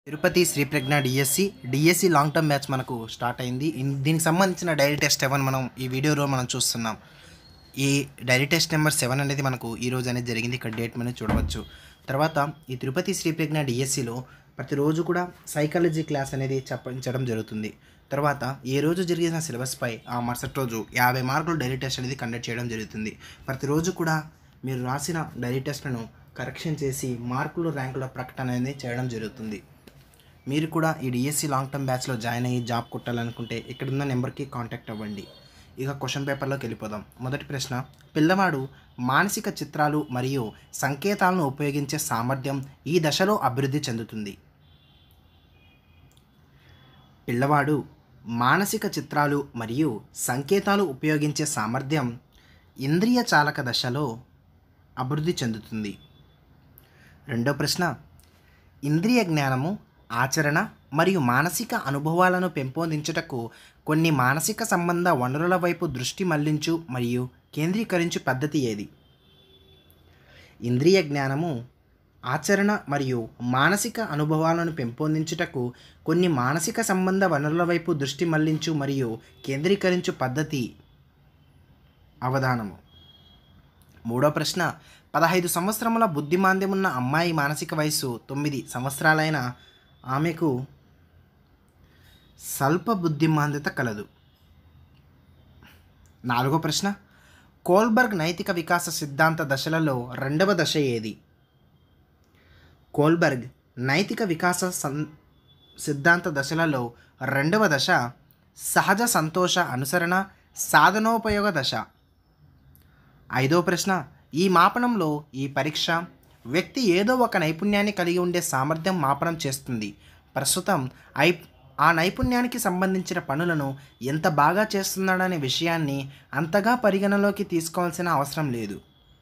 Tirupati Shri Pragna DSC DSC long term batch మనకు start అయింది ఇన్- దీనికి సంబంధించిన డైరీ టెస్ట్ సెవెన్ మనం ఈ వీడియోలో మనం చూస్తున్నాం ఈ డైరీ టెస్ట్ నెంబర్ సెవెన్ అనేది మనకు ఈ రోజు అనేది జరిగింది ఇక్కడ డేట్ మనం చూడవచ్చు తర్వాత ఈ తిరుపతి శ్రీ ప్రజ్ఞ డిఎస్సిలో ప్రతిరోజు కూడా సైకాలజీ క్లాస్ అనేది చెప్పించడం జరుగుతుంది తర్వాత ఏ రోజు జరిగిన సిలబస్పై ఆ మరుసటి రోజు యాభై మార్కులు డైరీ టెస్ట్ అనేది కండక్ట్ చేయడం జరుగుతుంది ప్రతిరోజు కూడా మీరు రాసిన డైరీ టెస్ట్లను కరెక్షన్ చేసి మార్కులు ర్యాంకుల ప్రకటన అనేది చేయడం జరుగుతుంది మీరు కూడా ఈ డిఎస్సి లాంగ్ టర్మ్ బ్యాచ్లో జాయిన్ అయ్యి జాబ్ కొట్టాలనుకుంటే ఇక్కడ ఉన్న నెంబర్కి కాంటాక్ట్ అవ్వండి ఇక క్వశ్చన్ పేపర్లోకి వెళ్ళిపోదాం మొదటి ప్రశ్న పిల్లవాడు మానసిక చిత్రాలు మరియు సంకేతాలను ఉపయోగించే సామర్థ్యం ఈ దశలో అభివృద్ధి చెందుతుంది పిల్లవాడు మానసిక చిత్రాలు మరియు సంకేతాలు ఉపయోగించే సామర్థ్యం ఇంద్రియ చాలక దశలో అభివృద్ధి చెందుతుంది రెండో ప్రశ్న ఇంద్రియ జ్ఞానము ఆచరణ మరియు మానసిక అనుభవాలను పెంపొందించుటకు కొన్ని మానసిక సంబంధ వనరుల వైపు దృష్టి మళ్లించు మరియు కేంద్రీకరించు పద్ధతి ఏది ఇంద్రియ జ్ఞానము ఆచరణ మరియు మానసిక అనుభవాలను పెంపొందించుటకు కొన్ని మానసిక సంబంధ వనరుల వైపు దృష్టి మళ్లించు మరియు కేంద్రీకరించు పద్ధతి అవధానము మూడో ప్రశ్న పదహైదు సంవత్సరముల బుద్ధిమాంద్యం ఉన్న అమ్మాయి మానసిక వయస్సు తొమ్మిది సిద్ధాలైన ఆమెకు స్వల్ప బుద్ధిమాంద్యత కలదు నాలుగో ప్రశ్న కోల్బర్గ్ నైతిక వికాస సిద్ధాంత దశలలో రెండవ దశ ఏది కోల్బర్గ్ నైతిక వికాస సం సిద్ధాంత దశలలో రెండవ దశ సహజ సంతోష అనుసరణ సాధనోపయోగ దశ ఐదో ప్రశ్న ఈ మాపనంలో ఈ పరీక్ష వ్యక్తి ఏదో ఒక నైపుణ్యాన్ని కలిగి ఉండే సామర్థ్యం మాపనం చేస్తుంది ప్రస్తుతం ఐ ఆ నైపుణ్యానికి సంబంధించిన పనులను ఎంత బాగా చేస్తున్నాడనే విషయాన్ని అంతగా పరిగణలోకి తీసుకోవాల్సిన అవసరం లేదు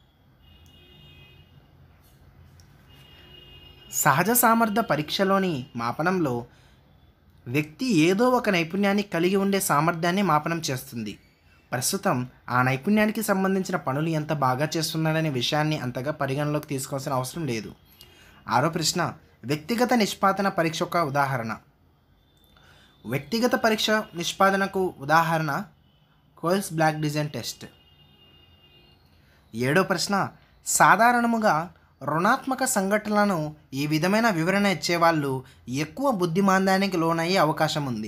సహజ సామర్థ్య పరీక్షలోని మాపనంలో వ్యక్తి ఏదో ఒక నైపుణ్యాన్ని కలిగి ఉండే సామర్థ్యాన్ని మాపనం చేస్తుంది ప్రస్తుతం ఆ నైపుణ్యానికి సంబంధించిన పనులు ఎంత బాగా చేస్తున్నాడనే విషయాన్ని అంతగా పరిగణలోకి తీసుకోవాల్సిన అవసరం లేదు ఆరో ప్రశ్న వ్యక్తిగత నిష్పాదన పరీక్ష ఒక ఉదాహరణ వ్యక్తిగత పరీక్ష నిష్పాదనకు ఉదాహరణ కోల్స్ బ్లాక్ డిజైన్ టెస్ట్ ఏడో ప్రశ్న సాధారణముగా రుణాత్మక సంఘటనలను ఈ విధమైన వివరణ ఇచ్చేవాళ్ళు ఎక్కువ బుద్ధిమాందానికి లోనయ్యే అవకాశం ఉంది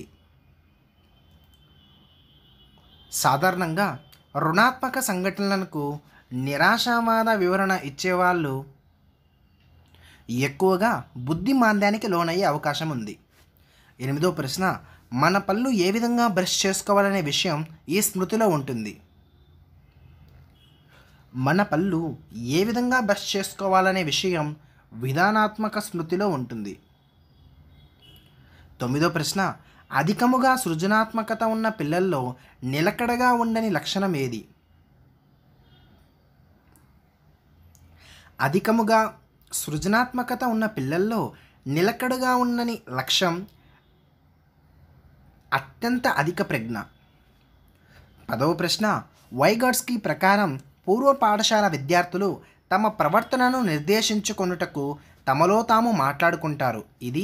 సాధారణంగా రుణాత్మక సంఘటనలకు నిరాశావాద వివరణ ఇచ్చేవాళ్ళు ఎక్కువగా బుద్ధిమాంద్యానికి లోనయ్యే అవకాశం ఉంది ఎనిమిదో ప్రశ్న మన పళ్ళు ఏ విధంగా బ్రష్ చేసుకోవాలనే విషయం ఈ స్మృతిలో ఉంటుంది మన పళ్ళు ఏ విధంగా బ్రష్ చేసుకోవాలనే విషయం విధానాత్మక స్మృతిలో ఉంటుంది తొమ్మిదో ప్రశ్న అధికముగా సృజనాత్మకత ఉన్న పిల్లల్లో నిలకడగా ఉండని లక్షణం ఏది అధికముగా సృజనాత్మకత ఉన్న పిల్లల్లో నిలకడగా ఉండని లక్ష్యం అత్యంత అధిక ప్రజ్ఞ పదవ ప్రశ్న వైగాడ్స్కి ప్రకారం పూర్వ పాఠశాల విద్యార్థులు తమ ప్రవర్తనను నిర్దేశించుకొనుటకు తమలో తాము మాట్లాడుకుంటారు ఇది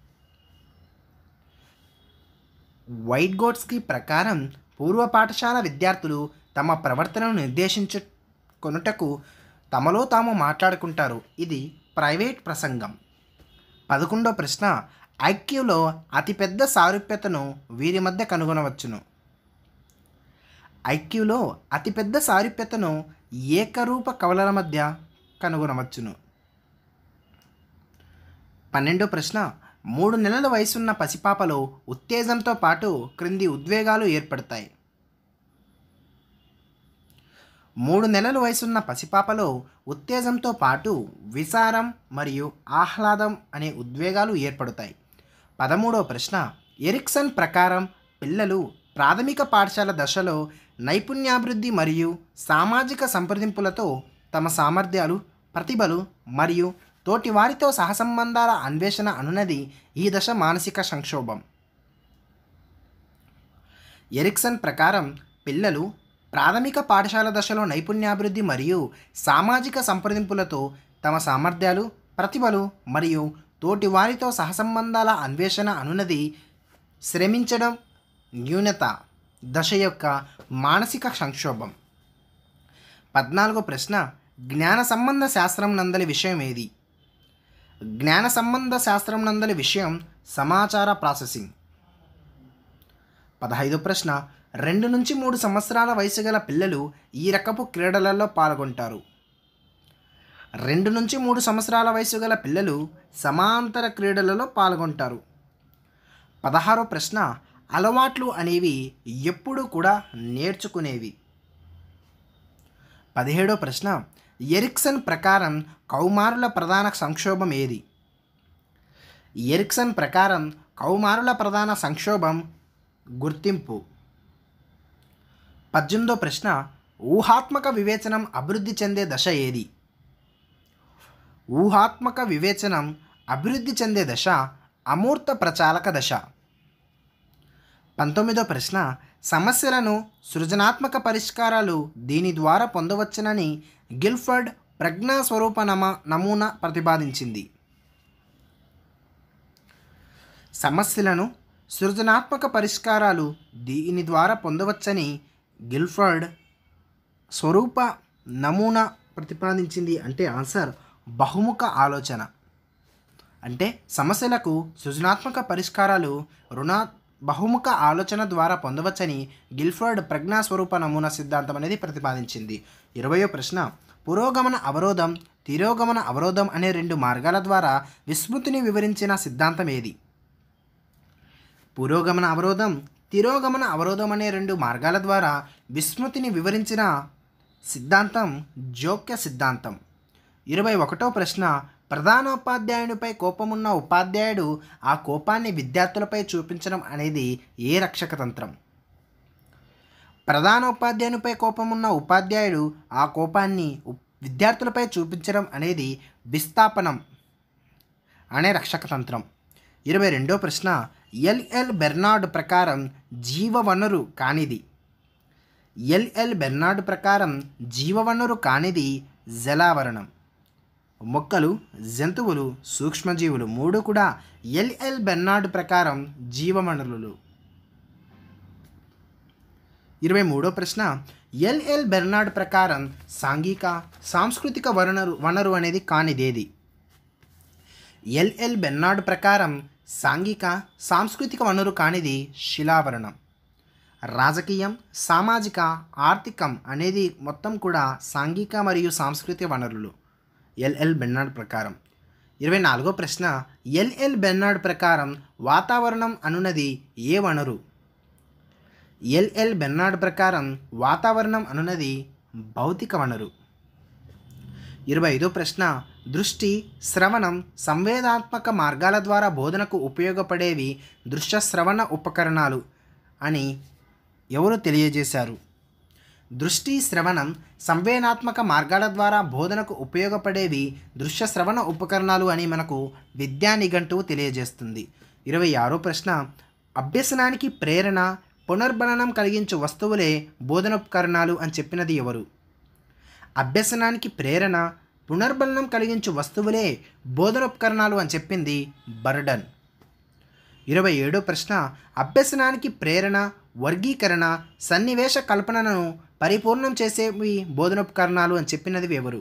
వైట్ గోడ్స్కి ప్రకారం పూర్వ పాఠశాల విద్యార్థులు తమ ప్రవర్తనను నిర్దేశించుకొనుటకు తమలో తాము మాట్లాడుకుంటారు ఇది ప్రైవేట్ ప్రసంగం పదకొండో ప్రశ్న ఐక్యూలో అతిపెద్ద సారూప్యతను వీరి మధ్య కనుగొనవచ్చును ఐక్యూలో అతిపెద్ద సారూప్యతను ఏకరూప కవలల మధ్య కనుగొనవచ్చును పన్నెండో ప్రశ్న మూడు నెలల వయసున్న పసిపాపలో ఉత్తేజంతో పాటు క్రింది ఉద్వేగాలు ఏర్పడతాయి మూడు నెలల వయసున్న పసిపాపలో ఉత్తేజంతో పాటు విసారం మరియు ఆహ్లాదం అనే ఉద్వేగాలు ఏర్పడతాయి పదమూడవ ప్రశ్న ఎరిక్సన్ ప్రకారం పిల్లలు ప్రాథమిక పాఠశాల దశలో నైపుణ్యాభివృద్ధి మరియు సామాజిక సంప్రదింపులతో తమ సామర్థ్యాలు ప్రతిభలు మరియు తోటి వారితో సహసంబంధాల అన్వేషణ అనున్నది ఈ దశ మానసిక సంక్షోభం ఎరిక్సన్ ప్రకారం పిల్లలు ప్రాథమిక పాఠశాల దశలో నైపుణ్యాభివృద్ధి మరియు సామాజిక సంప్రదింపులతో తమ సామర్థ్యాలు ప్రతిభలు మరియు తోటి వారితో సహసంబంధాల అన్వేషణ అనున్నది శ్రమించడం న్యూనత దశ యొక్క మానసిక సంక్షోభం పద్నాలుగో ప్రశ్న జ్ఞాన సంబంధ శాస్త్రం నందలి విషయం ఏది జ్ఞాన సంబంధ శాస్త్రం నందలి విషయం సమాచార ప్రాసెసింగ్ పదహైదో ప్రశ్న రెండు నుంచి మూడు సంవత్సరాల వయసు గల పిల్లలు ఈ రకపు క్రీడలలో పాల్గొంటారు రెండు నుంచి మూడు సంవత్సరాల వయసు గల పిల్లలు సమాంతర క్రీడలలో పాల్గొంటారు పదహారో ప్రశ్న అలవాట్లు అనేవి ఎప్పుడు కూడా నేర్చుకునేవి పదిహేడో ప్రశ్న ఎరిక్సన్ ప్రకారం కౌమారుల ప్రధాన సంక్షోభం ఏది ఎరిక్సన్ ప్రకారం కౌమారుల ప్రధాన సంక్షోభం గుర్తింపు పద్దెనిమిదో ప్రశ్న ఊహాత్మక వివేచనం అభివృద్ధి చెందే దశ ఏది ఊహాత్మక వివేచనం అభివృద్ధి చెందే దశ అమూర్త ప్రచాలక దశ పంతొమ్మిదో ప్రశ్న సమస్యలను సృజనాత్మక పరిష్కారాలు దీని ద్వారా పొందవచ్చునని గిల్ఫర్డ్ ప్రజ్ఞా స్వరూప నమ నమూనా ప్రతిపాదించింది సమస్యలను సృజనాత్మక పరిష్కారాలు దీని ద్వారా పొందవచ్చని గిల్ఫర్డ్ స్వరూప నమూనా ప్రతిపాదించింది అంటే ఆన్సర్ బహుముఖ ఆలోచన అంటే సమస్యలకు సృజనాత్మక పరిష్కారాలు రుణా బహుముఖ ఆలోచన ద్వారా పొందవచ్చని గిల్ఫర్డ్ ప్రజ్ఞా స్వరూప నమూనా సిద్ధాంతం అనేది ప్రతిపాదించింది ఇరవయో ప్రశ్న పురోగమన అవరోధం తిరోగమన అవరోధం అనే రెండు మార్గాల ద్వారా విస్మృతిని వివరించిన సిద్ధాంతం ఏది పురోగమన అవరోధం తిరోగమన అవరోధం అనే రెండు మార్గాల ద్వారా విస్మృతిని వివరించిన సిద్ధాంతం జోక్య సిద్ధాంతం ఇరవై ఒకటో ప్రశ్న ప్రధానోపాధ్యాయునిపై కోపమున్న ఉపాధ్యాయుడు ఆ కోపాన్ని విద్యార్థులపై చూపించడం అనేది ఏ రక్షక తంత్రం ప్రధానోపాధ్యాయునిపై కోపమున్న ఉపాధ్యాయుడు ఆ కోపాన్ని ఉప్- విద్యార్థులపై చూపించడం అనేది విస్థాపనం అనే రక్షక తంత్రం ఇరవై రెండో ప్రశ్న ఎల్ఎల్ బెర్నార్డ్ ప్రకారం జీవవనరు కానిది ఎల్ఎల్ బెర్నార్డ్ ప్రకారం జీవవనరు కానిది జలావరణం మొక్కలు జంతువులు సూక్ష్మజీవులు మూడు కూడా ఎల్ఎల్ బెర్నార్డ్ ప్రకారం జీవవనరులు ఇరవై మూడో ప్రశ్న ఎల్ఎల్ బెర్నార్డ్ ప్రకారం సాంఘిక సాంస్కృతిక వనరు వనరు అనేది కానిదేది ఎల్ఎల్ బెర్నార్డ్ ప్రకారం సాంఘిక సాంస్కృతిక వనరు కానిది శిలావరణం రాజకీయం సామాజిక ఆర్థికం అనేది మొత్తం కూడా సాంఘిక మరియు సాంస్కృతిక వనరులు ఎల్ఎల్ బెర్నార్డ్ ప్రకారం ఇరవై నాలుగో ప్రశ్న ఎల్ఎల్ బెర్నార్డ్ ప్రకారం వాతావరణం అనున్నది ఏ వనరు ఎల్ఎల్ బెర్నార్డ్ ప్రకారం వాతావరణం అనున్నది భౌతిక వనరు ఇరవై ఐదో ప్రశ్న దృష్టి శ్రవణం సంవేదాత్మక మార్గాల ద్వారా బోధనకు ఉపయోగపడేవి దృశ్య శ్రవణ ఉపకరణాలు అని ఎవరు తెలియజేశారు దృష్టి శ్రవణం సంవేదాత్మక మార్గాల ద్వారా బోధనకు ఉపయోగపడేవి దృశ్య శ్రవణ ఉపకరణాలు అని మనకు విద్యా నిఘంటువు తెలియజేస్తుంది ఇరవై ఆరో ప్రశ్న అభ్యసనానికి ప్రేరణ పునర్బలనం కలిగించు వస్తువులే బోధనోపకరణాలు అని చెప్పినది ఎవరు అభ్యసనానికి ప్రేరణ పునర్బలనం కలిగించు వస్తువులే బోధనోపకరణాలు అని చెప్పింది బర్డన్ ఇరవై ఏడో ప్రశ్న అభ్యసనానికి ప్రేరణ వర్గీకరణ సన్నివేశ కల్పనను పరిపూర్ణం చేసేవి బోధనోపకరణాలు అని చెప్పినది ఎవరు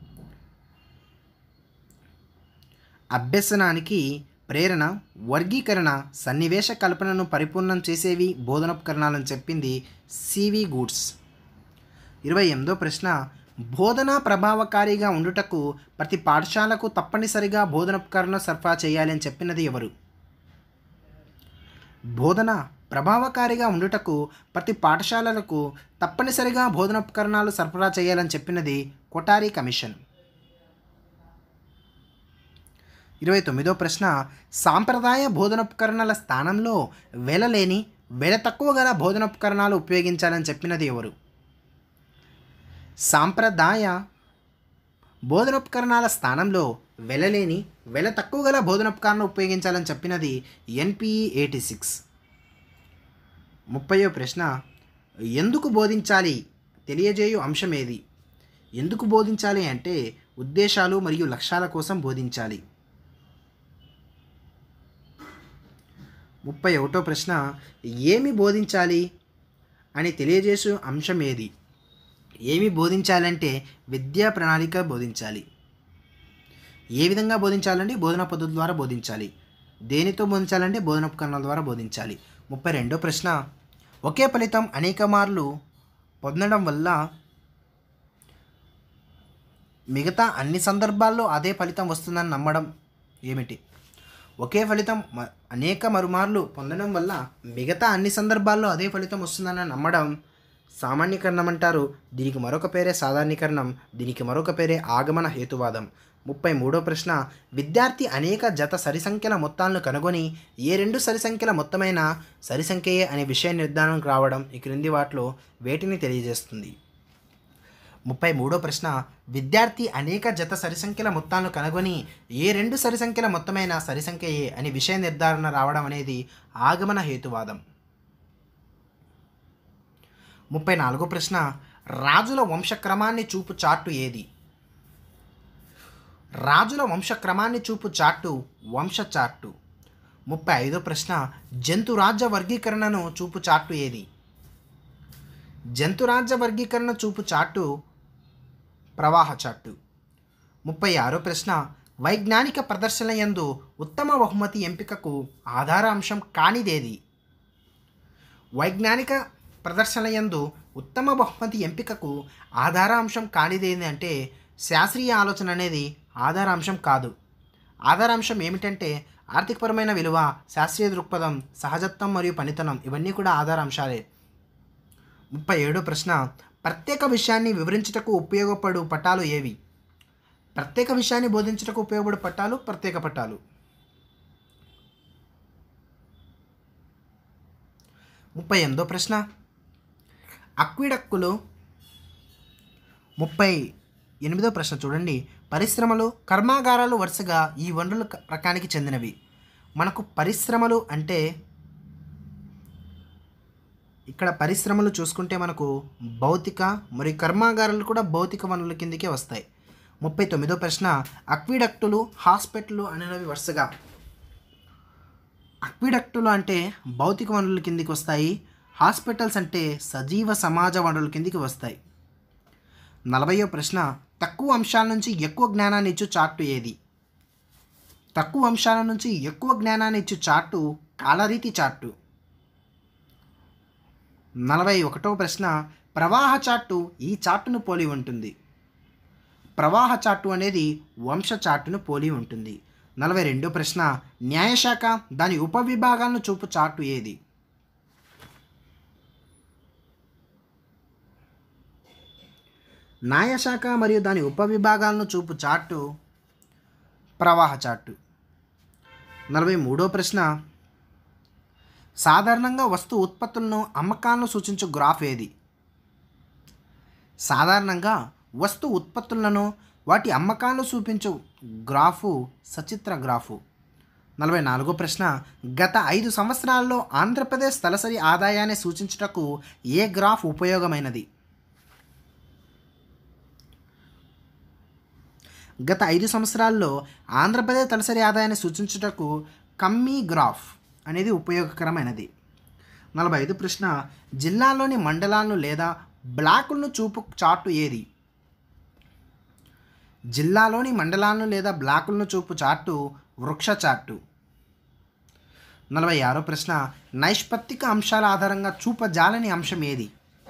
అభ్యసనానికి ప్రేరణ వర్గీకరణ సన్నివేశ కల్పనను పరిపూర్ణం చేసేవి బోధనోపకరణాలని చెప్పింది సివి గూడ్స్ ఇరవై ఎనిమిదో ప్రశ్న బోధన ప్రభావకారిగా ఉండుటకు ప్రతి పాఠశాలకు తప్పనిసరిగా బోధనోపకరణ సరఫరా చేయాలి అని చెప్పినది ఎవరు బోధన ప్రభావకారిగా ఉండుటకు ప్రతి పాఠశాలలకు తప్పనిసరిగా బోధనోపకరణాలు సరఫరా చేయాలని చెప్పినది కొటారి కమిషన్ ఇరవై తొమ్మిదో ప్రశ్న సాంప్రదాయ బోధనోపకరణాల స్థానంలో వెలలేని వెల తక్కువ గల బోధనోపకరణాలు ఉపయోగించాలని చెప్పినది ఎవరు సాంప్రదాయ బోధనోపకరణాల స్థానంలో వెలలేని వెల తక్కువ గల బోధనోపకరణం ఉపయోగించాలని చెప్పినది ఎన్పిఈ ఎయిటీ సిక్స్ ముప్పయో ప్రశ్న ఎందుకు బోధించాలి తెలియజేయు అంశం ఏది ఎందుకు బోధించాలి అంటే ఉద్దేశాలు మరియు లక్ష్యాల కోసం బోధించాలి ముప్పై ఒకటో ప్రశ్న ఏమి బోధించాలి అని తెలియజేసే అంశం ఏది ఏమి బోధించాలంటే విద్యా ప్రణాళిక బోధించాలి ఏ విధంగా బోధించాలంటే బోధనా పద్ధతి ద్వారా బోధించాలి దేనితో బోధించాలంటే బోధన ఉపకరణాల ద్వారా బోధించాలి ముప్పై రెండో ప్రశ్న ఒకే ఫలితం అనేక మార్లు పొందడం వల్ల మిగతా అన్ని సందర్భాల్లో అదే ఫలితం వస్తుందని నమ్మడం ఏమిటి ఒకే ఫలితం మ- అనేక మరుమార్లు పొందడం వల్ల మిగతా అన్ని సందర్భాల్లో అదే ఫలితం వస్తుందని నమ్మడం సామాన్యకరణం అంటారు దీనికి మరొక పేరే సాధారణీకరణం దీనికి మరొక పేరే ఆగమన హేతువాదం ముప్పై మూడో ప్రశ్న విద్యార్థి అనేక జత సరి సంఖ్యల మొత్తాలను కనుగొని ఏ రెండు సరి సంఖ్యల మొత్తమైన సరి సంఖ్యయే అనే విషయ నిర్ధారణకు రావడం ఈ క్రింది వాటిలో వేటిని తెలియజేస్తుంది ముప్పై మూడో ప్రశ్న విద్యార్థి అనేక జత సరి సంఖ్యల మొత్తాలను కనుగొని ఏ రెండు సరి సంఖ్యల మొత్తమైన సరి సంఖ్య ఏ అని విషయ నిర్ధారణ రావడం అనేది ఆగమన హేతువాదం ముప్పై నాలుగో ప్రశ్న రాజుల వంశక్రమాన్ని చూపు చార్టు ఏది రాజుల వంశక్రమాన్ని చూపు చార్టు వంశ చార్టు ముప్పై ఐదో ప్రశ్న జంతురాజ్య వర్గీకరణను చూపు చార్టు ఏది జంతురాజ్య వర్గీకరణ చూపు చార్టు ప్రవాహ చార్టు ముప్పై ఆరో ప్రశ్న వైజ్ఞానిక ప్రదర్శన యందు ఉత్తమ బహుమతి ఎంపికకు ఆధార అంశం కానిదేది వైజ్ఞానిక ప్రదర్శన యందు ఉత్తమ బహుమతి ఎంపికకు ఆధార అంశం కానిదేది అంటే శాస్త్రీయ ఆలోచన అనేది ఆధార అంశం కాదు ఆధార అంశం ఏమిటంటే ఆర్థికపరమైన విలువ శాస్త్రీయ దృక్పథం సహజత్వం మరియు పనితనం ఇవన్నీ కూడా ఆధార అంశాలే ముప్పై ఏడో ప్రశ్న ప్రత్యేక విషయాన్ని వివరించుటకు ఉపయోగపడు పట్టాలు ఏవి ప్రత్యేక విషయాన్ని బోధించుటకు ఉపయోగపడు పట్టాలు ప్రత్యేక పట్టాలు ముప్పై ఎనిమిదో ప్రశ్న అక్విడక్కులు ముప్పై ఎనిమిదో ప్రశ్న చూడండి పరిశ్రమలు కర్మాగారాలు వరుసగా ఈ వనరుల క- రకానికి చెందినవి మనకు పరిశ్రమలు అంటే ఇక్కడ పరిశ్రమలు చూసుకుంటే మనకు భౌతిక మరియు కర్మాగారాలు కూడా భౌతిక వనరుల కిందకే వస్తాయి ముప్పై తొమ్మిదో ప్రశ్న అక్విడక్టులు హాస్పిటల్ అనేవి వరుసగా అక్విడక్టులు అంటే భౌతిక వనరుల కిందికి వస్తాయి హాస్పిటల్స్ అంటే సజీవ సమాజ వనరుల కిందికి వస్తాయి నలభయో ప్రశ్న తక్కువ అంశాల నుంచి ఎక్కువ జ్ఞానాన్ని ఇచ్చు చార్టు ఏది తక్కువ అంశాల నుంచి ఎక్కువ జ్ఞానాన్ని ఇచ్చు చార్టు కాలరీతి చార్టు నలభై ఒకటో ప్రశ్న ప్రవాహ చార్టు ఈ చార్టును పోలి ఉంటుంది ప్రవాహ చార్టు అనేది వంశ చార్టును పోలి ఉంటుంది నలభై రెండో ప్రశ్న న్యాయశాఖ దాని ఉపవిభాగాలను చూపు చార్టు ఏది న్యాయశాఖ మరియు దాని ఉపవిభాగాలను చూపు చార్టు ప్రవాహ చార్టు నలభై మూడో ప్రశ్న సాధారణంగా వస్తు ఉత్పత్తులను అమ్మకాలను సూచించు గ్రాఫ్ ఏది సాధారణంగా వస్తు ఉత్పత్తులను వాటి అమ్మకాలను చూపించు గ్రాఫు సచిత్ర గ్రాఫు నలభై నాలుగో ప్రశ్న గత ఐదు సంవత్సరాల్లో ఆంధ్రప్రదేశ్ తలసరి ఆదాయాన్ని సూచించుటకు ఏ గ్రాఫ్ ఉపయోగమైనది గత ఐదు సంవత్సరాల్లో ఆంధ్రప్రదేశ్ తలసరి ఆదాయాన్ని సూచించుటకు కమ్మీ గ్రాఫ్ అనేది ఉపయోగకరమైనది నలభై ఐదు ప్రశ్న జిల్లాలోని మండలాలను లేదా బ్లాకులను చూపు చార్టు ఏది జిల్లాలోని మండలాలను లేదా బ్లాకులను చూపు చార్టు వృక్ష చార్టు నలభై ఆరో ప్రశ్న నైష్పత్తిక అంశాల ఆధారంగా చూపజాలని అంశం ఏది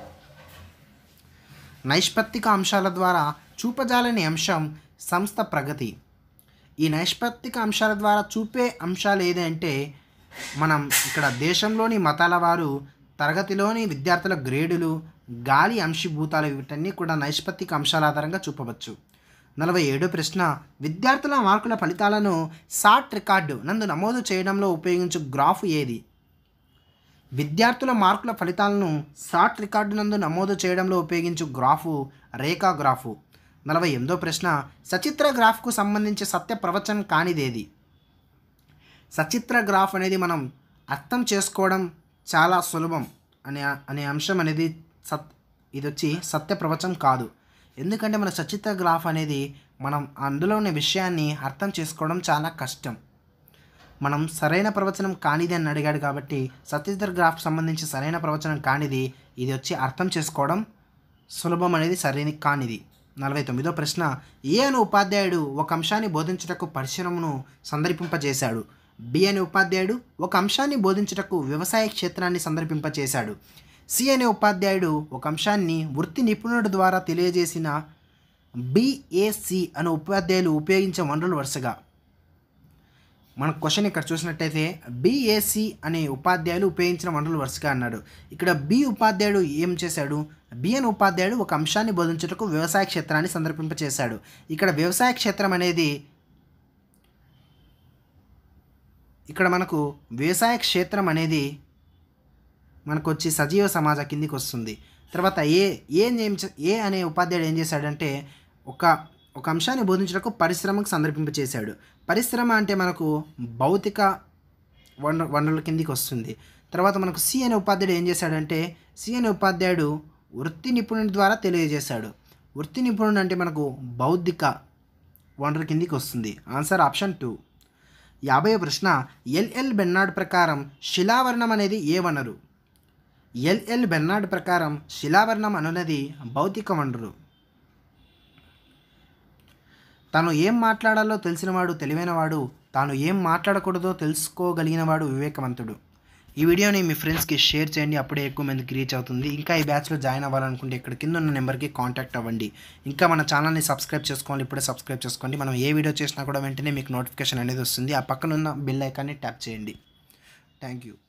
నైష్పత్తిక అంశాల ద్వారా చూపజాలని అంశం సంస్థ ప్రగతి ఈ నైష్పత్తిక అంశాల ద్వారా చూపే అంశాలు ఏది అంటే మనం ఇక్కడ దేశంలోని మతాల వారు తరగతిలోని విద్యార్థుల గ్రేడులు గాలి అంశీభూతాలు వీటన్నీ కూడా నైష్పత్తిక అంశాల ఆధారంగా చూపవచ్చు నలభై ఏడో ప్రశ్న విద్యార్థుల మార్కుల ఫలితాలను సాట్ రికార్డు నందు నమోదు చేయడంలో ఉపయోగించు గ్రాఫ్ ఏది విద్యార్థుల మార్కుల ఫలితాలను సాట్ రికార్డు నందు నమోదు చేయడంలో ఉపయోగించు గ్రాఫు రేఖా గ్రాఫు నలభై ఎనిమిదో ప్రశ్న సచిత్ర గ్రాఫ్కు సంబంధించి సత్య ప్రవచనం కానిదేది సచిత్ర గ్రాఫ్ అనేది మనం అర్థం చేసుకోవడం చాలా సులభం అనే అనే అంశం అనేది సత్ ఇది వచ్చి సత్య ప్రవచనం కాదు ఎందుకంటే మన సచిత్ర గ్రాఫ్ అనేది మనం అందులో ఉన్న విషయాన్ని అర్థం చేసుకోవడం చాలా కష్టం మనం సరైన ప్రవచనం కానిది అని అడిగాడు కాబట్టి సతీశ్ధర్ గ్రాఫ్ సంబంధించి సరైన ప్రవచనం కానిది ఇది వచ్చి అర్థం చేసుకోవడం సులభం అనేది సరైన కానిది నలభై తొమ్మిదో ప్రశ్న ఏ అనే ఉపాధ్యాయుడు ఒక అంశాన్ని బోధించుటకు పరిశ్రమను సందర్భింపజేశాడు బి అనే ఉపాధ్యాయుడు ఒక అంశాన్ని బోధించుటకు వ్యవసాయ క్షేత్రాన్ని సందర్భింపచేశాడు సి అనే ఉపాధ్యాయుడు ఒక అంశాన్ని వృత్తి నిపుణుడి ద్వారా తెలియజేసిన బిఏసి అనే ఉపాధ్యాయులు ఉపయోగించే వనరులు వరుసగా మన క్వశ్చన్ ఇక్కడ చూసినట్టయితే బిఏసి అనే ఉపాధ్యాయులు ఉపయోగించిన వనరులు వరుసగా అన్నాడు ఇక్కడ బి ఉపాధ్యాయుడు ఏం చేశాడు బి అనే ఉపాధ్యాయుడు ఒక అంశాన్ని బోధించుటకు వ్యవసాయ క్షేత్రాన్ని సందర్భింపచేశాడు ఇక్కడ వ్యవసాయ క్షేత్రం అనేది ఇక్కడ మనకు వ్యవసాయ క్షేత్రం అనేది మనకు వచ్చి సజీవ సమాజ కిందికి వస్తుంది తర్వాత ఏ ఏ ఏం చే- ఏ అనే ఉపాధ్యాయుడు ఏం చేశాడంటే ఒక ఒక అంశాన్ని బోధించడానికి పరిశ్రమకు సందర్భింపచేశాడు పరిశ్రమ అంటే మనకు భౌతిక వనరు వనరుల కిందికి వస్తుంది తర్వాత మనకు సి అనే ఉపాధ్యాయుడు ఏం చేశాడంటే సి అనే ఉపాధ్యాయుడు వృత్తి నిపుణుడి ద్వారా తెలియజేశాడు వృత్తి నిపుణుడు అంటే మనకు బౌద్ధిక వనరు కిందికి వస్తుంది ఆన్సర్ ఆప్షన్ టూ యాభై ప్రశ్న ఎల్ఎల్ బెన్నాడ్ ప్రకారం శిలావరణం అనేది ఏ వనరు ఎల్ఎల్ బెన్నాడ్ ప్రకారం శిలావరణం అనున్నది భౌతిక వనరు తాను ఏం మాట్లాడాలో తెలిసినవాడు తెలివైనవాడు తాను ఏం మాట్లాడకూడదో తెలుసుకోగలిగినవాడు వివేకవంతుడు ఈ వీడియోని మీ ఫ్రెండ్స్కి షేర్ చేయండి అప్పుడే ఎక్కువ మందికి రీచ్ అవుతుంది ఇంకా ఈ బ్యాచ్లో జాయిన్ అవ్వాలనుకుంటే ఇక్కడ కింద ఉన్న నెంబర్కి కాంటాక్ట్ అవ్వండి ఇంకా మన ఛానల్ని సబ్స్క్రైబ్ చేసుకోవాలి ఇప్పుడే సబ్స్క్రైబ్ చేసుకోండి మనం ఏ వీడియో చేసినా కూడా వెంటనే మీకు నోటిఫికేషన్ అనేది వస్తుంది ఆ పక్కన ఉన్న బెల్ ఐకాన్ని ట్యాప్ చేయండి థ్యాంక్ యూ